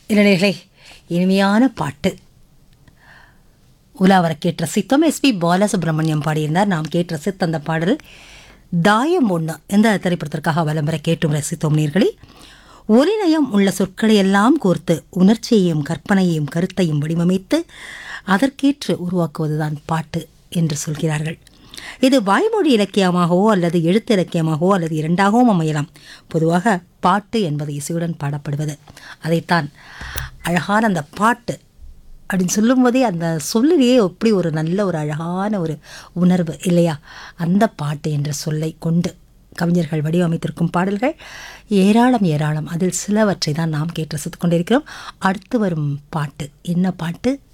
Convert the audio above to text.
இளைஞர்களே இனிமையான பாட்டு உலாவர கேட்டு ரசித்தோம் எஸ்பி பாலசுப்ரமணியம் பாடியிருந்தார் நாம் கேட்டு ரசித்த அந்த பாடல் தாயம் ஒன்று எந்த திரைப்படத்திற்காக விளம்பர கேட்டும் ரசித்தோம் நீர்களே ஒலிநயம் உள்ள சொற்களை எல்லாம் கோர்த்து உணர்ச்சியையும் கற்பனையையும் கருத்தையும் வடிவமைத்து அதற்கேற்று உருவாக்குவதுதான் பாட்டு என்று சொல்கிறார்கள் இது வாய்மொழி இலக்கியமாகவோ அல்லது எழுத்து இலக்கியமாகவோ அல்லது இரண்டாகவும் அமையலாம் பொதுவாக பாட்டு என்பது இசையுடன் பாடப்படுவது அதைத்தான் அழகான அந்த பாட்டு அப்படின்னு சொல்லும்போதே அந்த சொல்லிலேயே எப்படி ஒரு நல்ல ஒரு அழகான ஒரு உணர்வு இல்லையா அந்த பாட்டு என்ற சொல்லை கொண்டு கவிஞர்கள் வடிவமைத்திருக்கும் பாடல்கள் ஏராளம் ஏராளம் அதில் சிலவற்றை தான் நாம் கேட்டு ரசித்துக் கொண்டிருக்கிறோம் அடுத்து வரும் பாட்டு என்ன பாட்டு